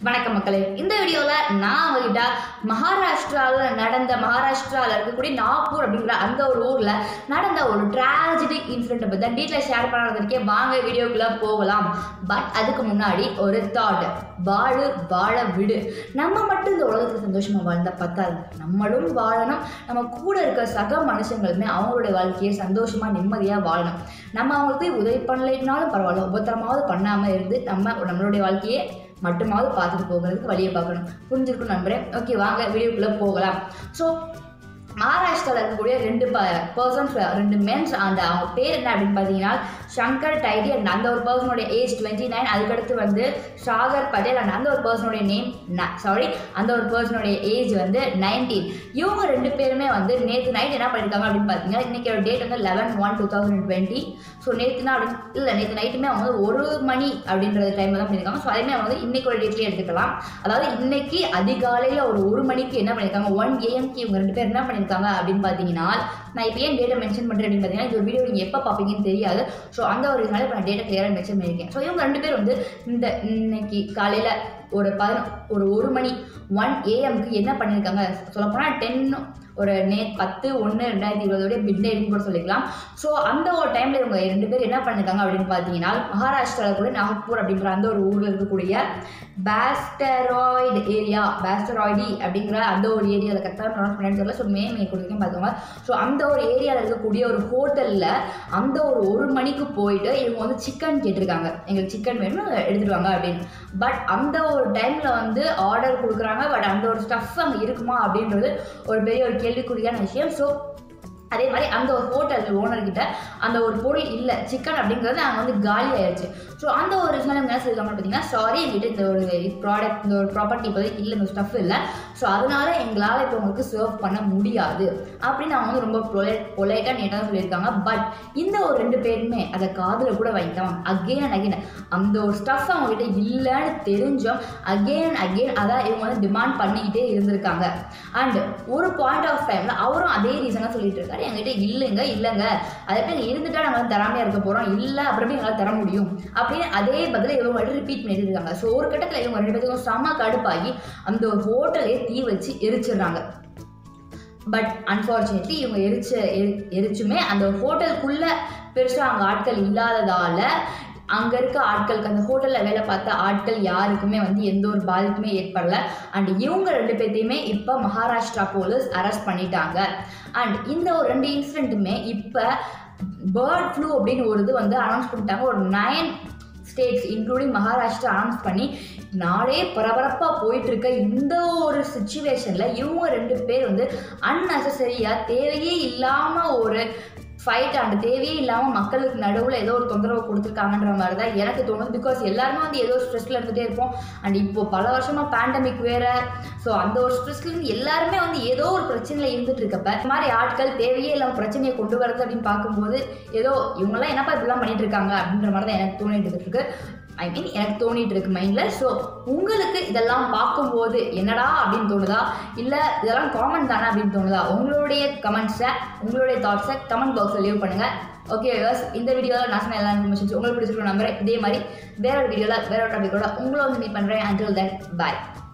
வணக்கம் மக்களே இந்த வீடியோவில் நான் உங்ககிட்ட மகாராஷ்டிராவில் நடந்த மகாராஷ்டிராவில் இருக்கக்கூடிய நாக்பூர் அப்படிங்கிற அந்த ஒரு ஊரில் நடந்த ஒரு ட்ராஜடிக் இன்சிடென்ட்டை பற்றி தான் டீட்டெயில் ஷேர் பண்ணாததுக்கே வாங்க வீடியோக்குள்ளே போகலாம் பட் அதுக்கு முன்னாடி ஒரு தாட் வாழு வாழ விடு நம்ம மட்டும் இந்த உலகத்தில் சந்தோஷமாக வாழ்ந்தா பத்தாது நம்மளும் வாழணும் நம்ம கூட இருக்க சக மனுஷங்களுமே அவங்களுடைய வாழ்க்கையை சந்தோஷமாக நிம்மதியாக வாழணும் நம்ம அவங்களுக்கு போய் உதவி பண்ணலைனாலும் பரவாயில்ல உபத்திரமாவது பண்ணாமல் இருந்து நம்ம நம்மளுடைய வாழ்க்கையை மட்டுமாவது பார்த்துட்டு போகிறதுக்கு வழியை பார்க்கணும் புரிஞ்சிருக்கும் நம்புறேன் ஓகே வாங்க வீடியோக்குள்ளே போகலாம் ஸோ மகாராஷ்டிராவில் இருக்கக்கூடிய ரெண்டு ப பர்சன்ஸ் ரெண்டு மென்ஸ் அந்த அவங்க பேர் என்ன அப்படின்னு பார்த்தீங்கன்னா சங்கர் டைடி அண்ட் அந்த ஒரு பர்சனுடைய ஏஜ் டுவெண்ட்டி நைன் அதுக்கடுத்து வந்து சாகர் பட்டேல் அண்ட் அந்த ஒரு பர்சனுடைய நேம் சாரி அந்த ஒரு பர்சனுடைய ஏஜ் வந்து நைன்டீன் இவங்க ரெண்டு பேருமே வந்து நேற்று நைட் என்ன பண்ணியிருக்காங்க அப்படின்னு பார்த்தீங்கன்னா இன்னைக்கு ஒரு டேட் வந்து eleven one two thousand twenty so நேற்றுனா அப்படி இல்லை நேற்று நைட்டுமே அவங்க வந்து ஒரு மணி அப்படின்றது டைமில் தான் பண்ணியிருக்காங்க ஸோ அதேமே வந்து இன்னைக்கு ஒரு டேட்லேயே எடுத்துக்கலாம் அதாவது இன்னைக்கு அதிகாலையில் ஒரு ஒரு மணிக்கு என்ன பண்ணியிருக்காங்க ஒன் ஏஎம்க்கு இவங்க ரெண்டு பேர் என்ன பண்ணியிருக்காங்க அப்படின்னு பார்த்தீங்கன்னா நான் இப்போ ஏன் டேட்டை மென்ஷன் பண்ணுறேன் அப்படின்னு பார்த்தீங்கன்னா இந்த ஒரு வீடியோ நீங்கள் எப்போ பார்ப்பீங்கன்னு தெரியாது ஸோ அந்த ஒரு இதனால இப்போ நான் டேட்டா கிளியராக மென்ஷன் பண்ணியிருக்கேன் ஸோ இவங்க ரெண்டு பேர் வந்து இந்த இன்னைக்கு காலையில் ஒரு பதினொ ஒரு ஒரு மணி ஒன் ஏஎம்க்கு என்ன பண்ணியிருக்காங்க சொல்லப்போனால் டென் ஒரு நே பத்து ஒன்று ரெண்டாயிரத்தி இருபதோடைய மிட் நைட்னு கூட சொல்லிக்கலாம் ஸோ அந்த ஒரு டைமில் இவங்க ரெண்டு பேர் என்ன பண்ணியிருக்காங்க அப்படின்னு பார்த்தீங்கன்னா மகாராஷ்டிராவில் கூட நாக்பூர் அப்படிங்கிற அந்த ஒரு ஊரில் இருக்கக்கூடிய பேஸ்டராய்டு ஏரியா பேஸ்டராய்டி அப்படிங்கிற அந்த ஒரு ஏரியாவில் கரெக்டாக ப்ரொனவுன்ஸ் பண்ணி தெரியல ஸோ மே மே கொடுத்துருக்கேன் பார்த்துக்கோங்க ஸோ அந்த ஒரு ஏரியாவில் இருக்கக்கூடிய ஒரு ஹோட்டலில் அந்த ஒரு ஒரு மணிக்கு போயிட்டு இவங்க வந்து சிக்கன் கேட்டிருக்காங்க எங்களுக்கு சிக்கன் வேணும் எடுத்துட்டு வாங்க அப்படின்னு பட் அந்த ஒரு டைமில் வந்து ஆர்டர் கொடுக்குறாங்க பட் அந்த ஒரு ஸ்டஃப் அங்கே இருக்குமா அப்படின்றது ஒரு பெரிய ஒரு கேள்விக்குறியான விஷயம் ஸோ அதே மாதிரி அந்த ஒரு ஹோட்டல் ஓனர்கிட்ட அந்த ஒரு பொருள் இல்லை சிக்கன் அப்படிங்கிறது அங்கே வந்து காலி ஆயிடுச்சு ஸோ அந்த ஒரு விஷயம் என்ன சொல்லியிருக்காங்க பார்த்தீங்கன்னா சாரி எங்கிட்ட இந்த ஒரு ப்ராடக்ட் இந்த ஒரு ப்ராப்பர்ட்டி இப்போதைக்கு இல்லை இந்த ஸ்டஃப் இல்லை ஸோ அதனால எங்களால் இப்போ உங்களுக்கு சர்வ் பண்ண முடியாது அப்படின்னு அவங்க வந்து ரொம்ப பொலை பொலைட்டாக நீட்டாக சொல்லியிருக்காங்க பட் இந்த ஒரு ரெண்டு பேருமே அதை காதில் கூட வைக்காம அகெயின் அண்ட் அகெயின் அந்த ஒரு ஸ்டஃப் அவங்ககிட்ட இல்லைன்னு தெரிஞ்சும் அகெயின் அண்ட் அகெயின் அதை இவங்க வந்து டிமாண்ட் பண்ணிக்கிட்டே இருந்திருக்காங்க அண்ட் ஒரு பாயிண்ட் ஆஃப் டைமில் அவரும் அதே ரீசனாக சொல்லிட்டு இருக்காரு எங்ககிட்ட இல்லைங்க இல்லைங்க அதை போய் இருந்துட்டா நாங்கள் வந்து தராமையாக இருக்க போகிறோம் இல்லை அப்புறமே எங்களால் தர முடியும் அப்படின்னு அதே பதில் இவங்க வந்து ரிப்பீட் பண்ணிட்டு இருக்காங்க ஸோ ஒரு கட்டத்தில் இவங்க ரெண்டு பேருக்கும் செம கடுப்பாகி அந்த ஒரு ஹோட்டலே தீ வச்சு எரிச்சிடுறாங்க பட் அன்ஃபார்ச்சுனேட்லி இவங்க எரிச்ச எரி எரிச்சுமே அந்த ஹோட்டலுக்குள்ளே பெருசாக அங்கே ஆட்கள் இல்லாததால் அங்கே இருக்க ஆட்களுக்கு அந்த ஹோட்டலில் வேலை பார்த்த ஆட்கள் யாருக்குமே வந்து எந்த ஒரு பாதிப்புமே ஏற்படல அண்ட் இவங்க ரெண்டு பேர்த்தையுமே இப்போ மகாராஷ்டிரா போலீஸ் அரெஸ்ட் பண்ணிட்டாங்க அண்ட் இந்த ஒரு ரெண்டு இன்சிடெண்ட்டுமே இப்போ பேர்ட் ஃப்ளூ அப்படின்னு ஒரு இது வந்து அனௌன்ஸ் பண்ணிட்டாங்க ஒரு nine states including Maharashtra announce பண்ணி நாடே பரபரப்பாக போயிட்டு இருக்க இந்த ஒரு சுச்சுவேஷனில் இவங்க ரெண்டு பேர் வந்து அன்னெசரியாக தேவையே இல்லாமல் ஒரு ஃபைட் அண்ட் தேவையே இல்லாமல் மக்களுக்கு நடுவில் ஏதோ ஒரு தொந்தரவு கொடுத்துருக்காங்கன்ற மாதிரி தான் எனக்கு தோணுது பிகாஸ் எல்லாருமே வந்து ஏதோ ஸ்ட்ரெஸ்ஸில் இருந்துகிட்டே இருப்போம் அண்ட் இப்போ பல வருஷமாக பேண்டமிக் வேறு ஸோ அந்த ஒரு ஸ்ட்ரெஸ்லேருந்து எல்லாருமே வந்து ஏதோ ஒரு பிரச்சனையில் இருந்துட்டு இருக்கப்ப இந்த மாதிரி ஆட்கள் தேவையே இல்லாமல் பிரச்சனையை கொண்டு வரது அப்படின்னு பார்க்கும்போது ஏதோ இவங்கெல்லாம் என்னப்பா இப்படிலாம் பண்ணிட்டு இருக்காங்க அப்படின்ற மாதிரி தான் எனக்கு தோணிட்டு இருக்கு ஐ மீன் எனக்கு தோணிட்டு இருக்கு மைண்டில் ஸோ உங்களுக்கு இதெல்லாம் பார்க்கும்போது என்னடா அப்படின்னு தோணுதா இல்லை இதெல்லாம் காமன் தானே அப்படின்னு தோணுதா உங்களுடைய கமெண்ட்ஸை உங்களுடைய தாட்ஸை கமெண்ட் பாக்ஸில் லீவ் பண்ணுங்கள் ஓகே இந்த வீடியோவில் நான் சொன்ன எல்லா இன்ஃபர்மேஷன்ஸ் உங்களுக்கு பிடிச்சிருக்க நம்புறேன் இதே மாதிரி வேற ஒரு வீடியோவில் வேற ஒரு டாபிக்கோட உங்களை வந்து மீட் பண்ணுறேன் அண்டில் தென் பாய்